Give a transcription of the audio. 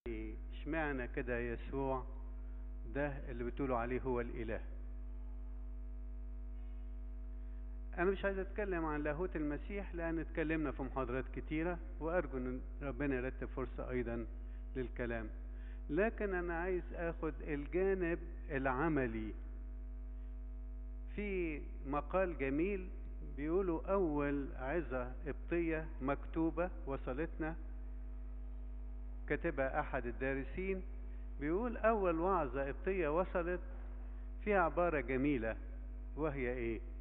اشمعنى كده يسوع ده اللي بتقولوا عليه هو الاله انا مش عايز اتكلم عن لاهوت المسيح لان اتكلمنا في محاضرات كتيرة وارجو ان ربنا يرتب فرصة ايضا للكلام لكن انا عايز اخد الجانب العملي في مقال جميل بيقولوا اول عظة قبطية مكتوبة وصلتنا كتبها احد الدارسين بيقول اول وعظة قبطية وصلت فيها عبارة جميلة وهي ايه